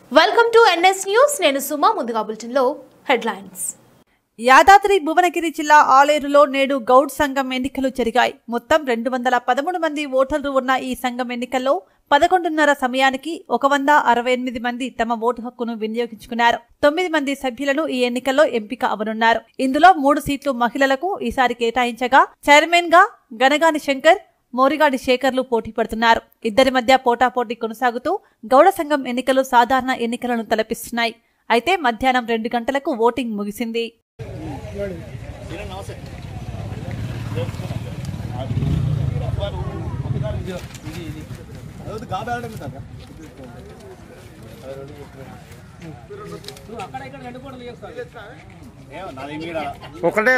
Welcome to NS news నేను సుమా ముందుగా బులెటిన్లో హెడ్లైన్స్ యాదాద్రి భువనగిరి జిల్లా ఆలేరులో నేడు గౌడ్ సంఘం ఎన్నికలు జరిగాయి మొత్తం రెండు వందల పదమూడు మంది ఓటర్లు ఉన్న ఈ సంఘం ఎన్నికల్లో పదకొండున్నర సమయానికి ఒక వంద అరవై ఎనిమిది మంది తమ ఓటు హక్కును వినియోగించుకున్నారు తొమ్మిది మంది సభ్యులను ఈ ఎన్నికల్లో ఎంపిక అవనున్నారు ఇందులో మూడు సీట్లు మహిళలకు ఈసారి కేటాయించగా చైర్మన్ గా గనగాని శంకర్ మోరిగాడి శేఖర్లు పోటీ పడుతున్నారు ఇద్దరి మధ్య పోటాపోటీ కొనసాగుతూ గౌడ సంఘం ఎన్నికలు సాధారణ ఎన్నికలను తలపిస్తున్నాయి అయితే మధ్యాహ్నం రెండు గంటలకు ఓటింగ్ ముగిసింది ఒకటే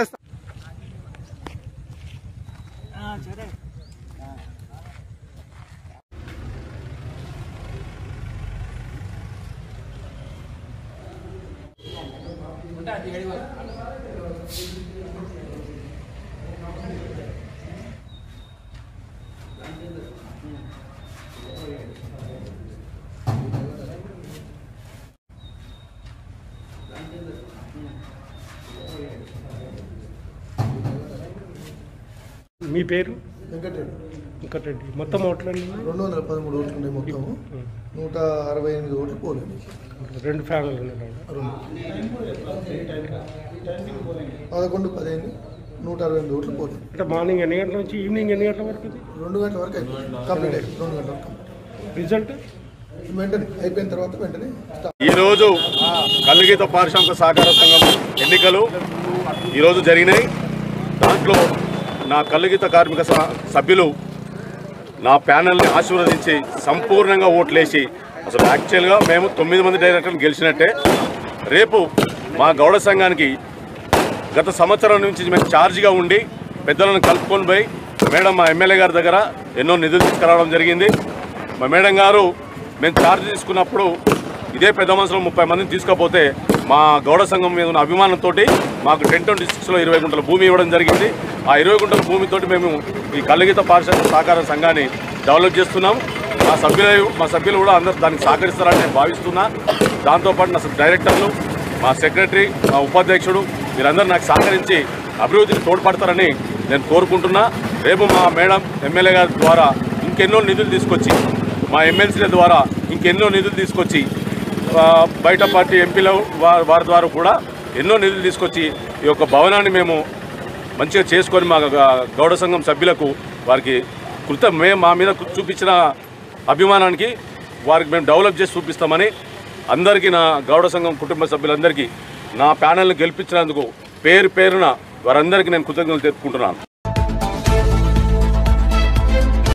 మీ పేరు వెంకటరెడ్డి వెంకటరెడ్డి మొత్తం ఓట్లండి రెండు వందల పదమూడు ఓట్లు ఉన్నాయి మొత్తం నూట అరవై ఎనిమిది ఓట్లు పోలేదు రెండు ఫ్యామిలీలు ఉన్నాయి రెండు పదకొండు పదిహేను నూట అరవై ఎనిమిది ఓట్లు పోలేదు అంటే మార్నింగ్ ఎన్ని గంటల నుంచి ఈవినింగ్ ఎన్ని గంటల వరకు ఇది? రెండు గంటల వరకు అయిపోయింది కంప్లీట్ అయింది రెండు గంటల వరకు కంప్లీట్ రిజల్ట్ వెంటనే అయిపోయిన తర్వాత వెంటనే స్టార్ట్ ఈరోజు కల్లుగీత పారిశ్రామిక సహకార సంఘం ఎన్నికలు ఈరోజు జరిగినాయి దాంట్లో నా కల్లుగీత కార్మిక స- సభ్యులు నా ప్యానల్ని ఆశీర్వదించి సంపూర్ణంగా ఓట్లేసి అసలు యాక్చువల్గా మేము తొమ్మిది మంది డైరెక్టర్లు గెలిచినట్టే రేపు మా గౌడ సంఘానికి గత సంవత్సరం నుంచి మేము ఛార్జ్గా ఉండి పెద్దలను కలుపుకొని పోయి మేడం మా ఎమ్మెల్యే గారి దగ్గర ఎన్నో నిధులు తీసుకురావడం జరిగింది మా మేడం గారు మేము ఛార్జ్ తీసుకున్నప్పుడు ఇదే పెద్ద మనసులో ముప్పై మందిని తీసుకపోతే మా గౌడ సంఘం మీద ఉన్న అభిమానంతో మాకు టెన్ ట్వంటీ సిక్స్లో ఇరవై గుంటల భూమి ఇవ్వడం జరిగింది ఆ ఇరవై గుంటల భూమితోటి మేము ఈ కల్లగీత పారిశ్రామిక సహకార సంఘాన్ని డెవలప్ చేస్తున్నాం మా సభ్యులు మా సభ్యులు కూడా అందరూ దానికి సహకరిస్తారని నేను భావిస్తున్నా దాంతోపాటు నా డైరెక్టర్లు మా సెక్రటరీ మా ఉపాధ్యక్షుడు మీరందరూ నాకు సహకరించి అభివృద్ధికి తోడ్పడతారని నేను కోరుకుంటున్నా రేపు మా మేడం ఎమ్మెల్యే గారి ద్వారా ఇంకెన్నో నిధులు తీసుకొచ్చి మా ఎమ్మెల్సీల ద్వారా ఇంకెన్నో నిధులు తీసుకొచ్చి ఆ, బయట పార్టీ ఎంపీల వా- వారి ద్వారా కూడా ఎన్నో నిధులు తీసుకొచ్చి ఈ యొక్క భవనాన్ని మేము మంచిగా చేసుకొని మా గ- గౌడ సంఘం సభ్యులకు వారికి కృత మేము మా మీద చూపించిన అభిమానానికి వారికి మేము డెవలప్ చేసి చూపిస్తామని అందరికీ నా గౌడ సంఘం కుటుంబ సభ్యులందరికీ నా ప్యానల్ని గెలిపించినందుకు పేరు పేరున వారందరికీ నేను కృతజ్ఞతలు తెలుపుకుంటున్నాను